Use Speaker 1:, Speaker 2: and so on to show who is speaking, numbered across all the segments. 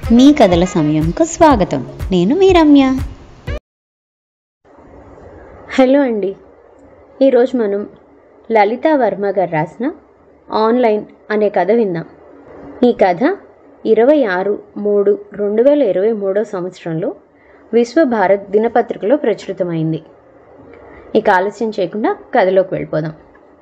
Speaker 1: మీ కథల సమయంకు స్వాగతం నేను మీ రమ్య
Speaker 2: హలో అండి ఈరోజు మనం లలితా వర్మ గారు రాసిన ఆన్లైన్ అనే కథ విందాం ఈ కథ ఇరవై ఆరు మూడు రెండు వేల ఇరవై మూడో సంవత్సరంలో విశ్వభారత్ దినపత్రికలో ప్రచురితమైంది ఇక ఆలస్యం చేయకుండా కథలోకి వెళ్ళిపోదాం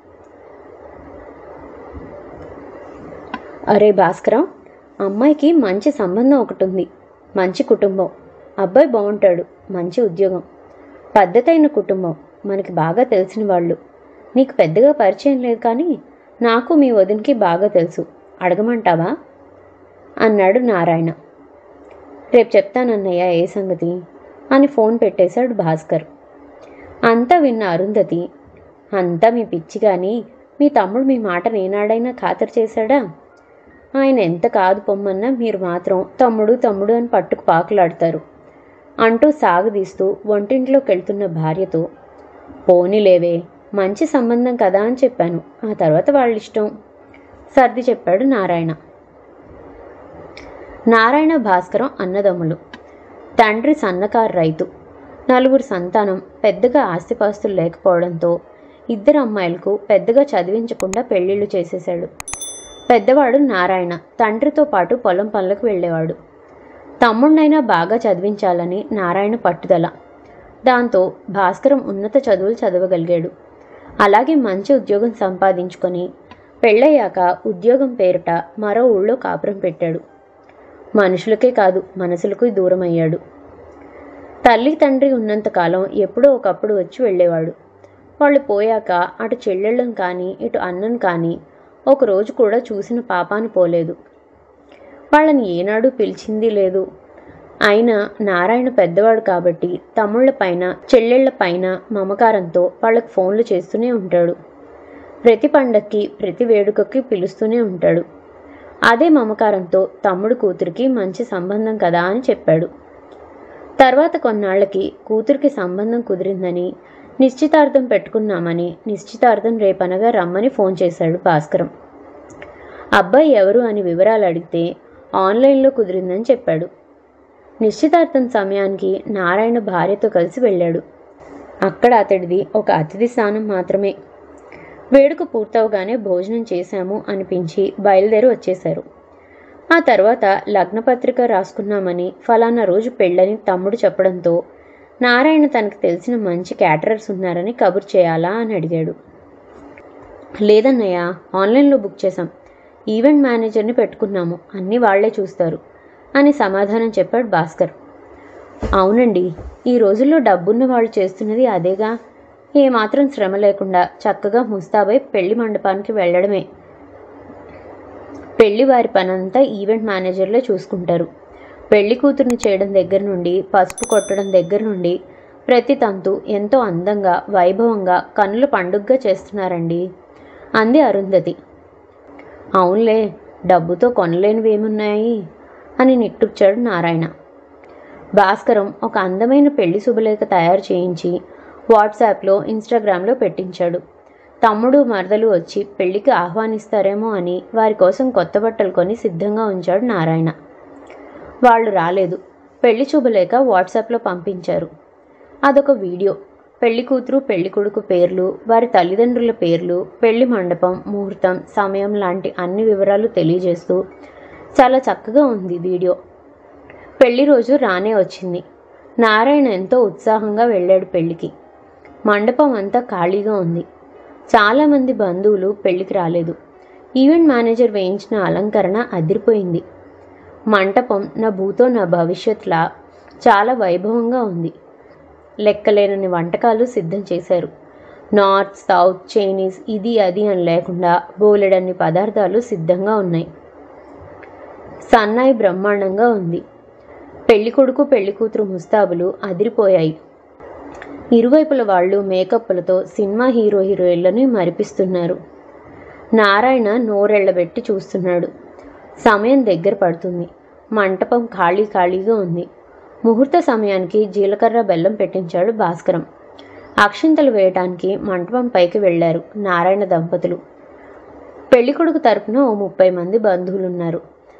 Speaker 2: అరే భాస్కరం అమ్మాయికి మంచి సంబంధం ఒకటి ఉంది మంచి కుటుంబం అబ్బాయి బాగుంటాడు మంచి ఉద్యోగం పద్ధతైన కుటుంబం మనకి బాగా తెలిసిన వాళ్ళు నీకు పెద్దగా పరిచయం లేదు కానీ నాకు మీ వదినకి బాగా తెలుసు అడగమంటావా అన్నాడు నారాయణ రేపు చెప్తానన్నయ్య ఏ సంగతి అని ఫోన్ పెట్టేశాడు భాస్కర్ అంతా విన్న అరుంధతి అంతా మీ పిచ్చి కానీ మీ తమ్ముడు మీ మాట నేనాడైనా ఖాతరు చేశాడా ఆయన ఎంత కాదు పొమ్మన్నా మీరు మాత్రం తమ్ముడు తమ్ముడు అని పట్టుకు పాకులాడతారు అంటూ సాగదీస్తూ వంటింట్లోకి వెళ్తున్న భార్యతో పోనీలేవే మంచి సంబంధం కదా అని చెప్పాను ఆ తర్వాత వాళ్ళ ఇష్టం సర్ది చెప్పాడు నారాయణ నారాయణ భాస్కరం అన్నదమ్ములు తండ్రి సన్నకారు రైతు నలుగురు సంతానం పెద్దగా ఆస్తిపాస్తులు లేకపోవడంతో ఇద్దరు అమ్మాయిలకు పెద్దగా చదివించకుండా పెళ్లిళ్ళు చేసేశాడు పెద్దవాడు నారాయణ తండ్రితో పాటు పొలం పనులకు వెళ్ళేవాడు తమ్ముడినైనా బాగా చదివించాలని నారాయణ పట్టుదల దాంతో భాస్కరం ఉన్నత చదువులు చదవగలిగాడు అలాగే మంచి ఉద్యోగం సంపాదించుకొని పెళ్ళయ్యాక ఉద్యోగం పేరిట మరో ఊళ్ళో కాపురం పెట్టాడు మనుషులకే కాదు మనసులకు దూరం అయ్యాడు తల్లి తండ్రి ఉన్నంతకాలం ఎప్పుడో ఒకప్పుడు వచ్చి వెళ్ళేవాడు వాళ్ళు పోయాక అటు చెల్లెళ్ళం కానీ ఇటు అన్నను కానీ ఒక రోజు కూడా చూసిన పాపాను పోలేదు వాళ్ళని ఏనాడు పిలిచింది లేదు అయినా నారాయణ పెద్దవాడు కాబట్టి తమ్ముళ్ళ పైన చెల్లెళ్ల పైన మమకారంతో వాళ్ళకి ఫోన్లు చేస్తూనే ఉంటాడు ప్రతి పండక్కి ప్రతి వేడుకకి పిలుస్తూనే ఉంటాడు అదే మమకారంతో తమ్ముడు కూతురికి మంచి సంబంధం కదా అని చెప్పాడు తర్వాత కొన్నాళ్లకి కూతురికి సంబంధం కుదిరిందని నిశ్చితార్థం పెట్టుకున్నామని నిశ్చితార్థం రేపనగా రమ్మని ఫోన్ చేశాడు భాస్కరం అబ్బాయి ఎవరు అని వివరాలు అడిగితే ఆన్లైన్లో కుదిరిందని చెప్పాడు నిశ్చితార్థం సమయానికి నారాయణ భార్యతో కలిసి వెళ్ళాడు అక్కడ అతడిది ఒక అతిథి స్థానం మాత్రమే వేడుక పూర్తవగానే భోజనం చేశాము అనిపించి బయలుదేరి వచ్చేశారు ఆ తర్వాత లగ్నపత్రిక రాసుకున్నామని ఫలానా రోజు పెళ్ళని తమ్ముడు చెప్పడంతో నారాయణ తనకు తెలిసిన మంచి క్యాటరర్స్ ఉన్నారని కబుర్ చేయాలా అని అడిగాడు లేదన్నయ్య ఆన్లైన్లో బుక్ చేశాం ఈవెంట్ మేనేజర్ని పెట్టుకున్నాము అన్నీ వాళ్లే చూస్తారు అని సమాధానం చెప్పాడు భాస్కర్ అవునండి ఈ రోజుల్లో డబ్బున్న వాళ్ళు చేస్తున్నది అదేగా ఏమాత్రం శ్రమ లేకుండా చక్కగా ముస్తాబై పెళ్లి మండపానికి వెళ్ళడమే పెళ్లి వారి పనంతా ఈవెంట్ మేనేజర్లే చూసుకుంటారు పెళ్లి కూతుర్ని చేయడం దగ్గర నుండి పసుపు కొట్టడం దగ్గర నుండి ప్రతి తంతు ఎంతో అందంగా వైభవంగా కన్నుల పండుగగా చేస్తున్నారండి అంది అరుంధతి అవునులే డబ్బుతో కొనలేనివి ఏమున్నాయి అని నిట్టూర్చాడు నారాయణ భాస్కరం ఒక అందమైన పెళ్లి శుభలేఖ తయారు చేయించి వాట్సాప్లో ఇన్స్టాగ్రామ్లో పెట్టించాడు తమ్ముడు మరదలు వచ్చి పెళ్లికి ఆహ్వానిస్తారేమో అని వారి కోసం కొత్త బట్టలు కొని సిద్ధంగా ఉంచాడు నారాయణ వాళ్ళు రాలేదు పెళ్లి శుభలేఖ వాట్సాప్లో పంపించారు అదొక వీడియో పెళ్లి కూతురు పెళ్లి కొడుకు పేర్లు వారి తల్లిదండ్రుల పేర్లు పెళ్లి మండపం ముహూర్తం సమయం లాంటి అన్ని వివరాలు తెలియజేస్తూ చాలా చక్కగా ఉంది వీడియో పెళ్లి రోజు రానే వచ్చింది నారాయణ ఎంతో ఉత్సాహంగా వెళ్ళాడు పెళ్లికి మండపం అంతా ఖాళీగా ఉంది చాలామంది బంధువులు పెళ్లికి రాలేదు ఈవెంట్ మేనేజర్ వేయించిన అలంకరణ అదిరిపోయింది మంటపం నా భూతో నా భవిష్యత్లా చాలా వైభవంగా ఉంది లెక్కలేనని వంటకాలు సిద్ధం చేశారు నార్త్ సౌత్ చైనీస్ ఇది అది అని లేకుండా బోలెడన్ని పదార్థాలు సిద్ధంగా ఉన్నాయి సన్నాయి బ్రహ్మాండంగా ఉంది పెళ్లి కొడుకు పెళ్లి కూతురు ముస్తాబులు అదిరిపోయాయి ఇరువైపుల వాళ్ళు మేకప్లతో సినిమా హీరో హీరోయిన్లని మరిపిస్తున్నారు నారాయణ నోరెళ్లబెట్టి చూస్తున్నాడు సమయం దగ్గర పడుతుంది మంటపం ఖాళీ ఖాళీగా ఉంది ముహూర్త సమయానికి జీలకర్ర బెల్లం పెట్టించాడు భాస్కరం అక్షింతలు వేయటానికి మంటపం పైకి వెళ్లారు నారాయణ దంపతులు పెళ్ళికొడుకు తరపున ఓ ముప్పై మంది బంధువులున్నారు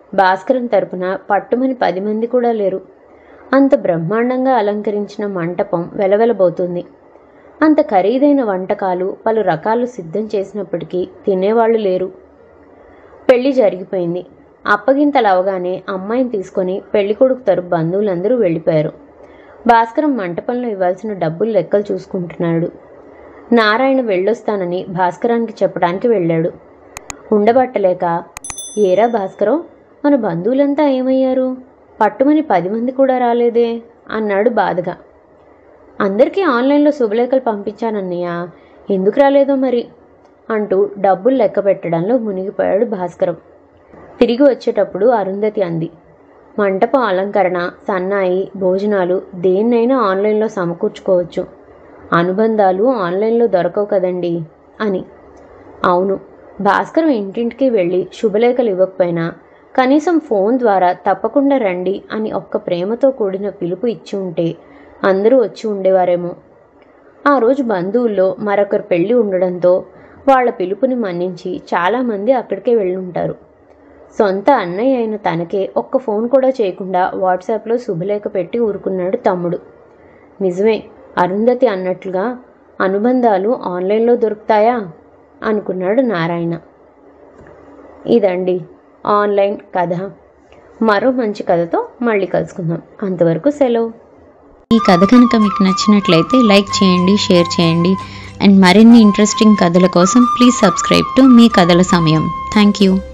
Speaker 2: భాస్కరం తరపున పట్టుమని పది మంది కూడా లేరు అంత బ్రహ్మాండంగా అలంకరించిన మంటపం వెలవెలబోతుంది అంత ఖరీదైన వంటకాలు పలు రకాలు సిద్ధం చేసినప్పటికీ తినేవాళ్ళు లేరు పెళ్లి జరిగిపోయింది అప్పగింతలు అవగానే అమ్మాయిని తీసుకొని పెళ్లి కొడుకు తరపు బంధువులందరూ వెళ్ళిపోయారు భాస్కరం మంటపంలో ఇవ్వాల్సిన డబ్బులు లెక్కలు చూసుకుంటున్నాడు నారాయణ వెళ్ళొస్తానని భాస్కరానికి చెప్పడానికి వెళ్ళాడు ఉండబట్టలేక ఏరా భాస్కరం మన బంధువులంతా ఏమయ్యారు పట్టుమని పది మంది కూడా రాలేదే అన్నాడు బాధగా అందరికీ ఆన్లైన్లో శుభలేఖలు పంపించానన్నయ్య ఎందుకు రాలేదో మరి అంటూ డబ్బులు లెక్క పెట్టడంలో మునిగిపోయాడు భాస్కరం తిరిగి వచ్చేటప్పుడు అరుంధతి అంది మంటపం అలంకరణ సన్నాయి భోజనాలు దేన్నైనా ఆన్లైన్లో సమకూర్చుకోవచ్చు అనుబంధాలు ఆన్లైన్లో దొరకవు కదండి అని అవును భాస్కరం ఇంటింటికి వెళ్ళి శుభలేఖలు ఇవ్వకపోయినా కనీసం ఫోన్ ద్వారా తప్పకుండా రండి అని ఒక్క ప్రేమతో కూడిన పిలుపు ఇచ్చి ఉంటే అందరూ వచ్చి ఉండేవారేమో ఆ రోజు బంధువుల్లో మరొకరు పెళ్లి ఉండడంతో వాళ్ళ పిలుపుని మన్నించి చాలామంది అక్కడికే వెళ్ళుంటారు సొంత అన్నయ్య అయిన తనకే ఒక్క ఫోన్ కూడా చేయకుండా వాట్సాప్లో శుభలేఖ పెట్టి ఊరుకున్నాడు తమ్ముడు నిజమే అరుంధతి అన్నట్లుగా అనుబంధాలు ఆన్లైన్లో దొరుకుతాయా అనుకున్నాడు నారాయణ ఇదండి ఆన్లైన్ కథ మరో మంచి కథతో మళ్ళీ కలుసుకుందాం అంతవరకు సెలవు
Speaker 1: ఈ కథ కనుక మీకు నచ్చినట్లయితే లైక్ చేయండి షేర్ చేయండి అండ్ మరిన్ని ఇంట్రెస్టింగ్ కథల కోసం ప్లీజ్ సబ్స్క్రైబ్ టు మీ కథల సమయం థ్యాంక్ యూ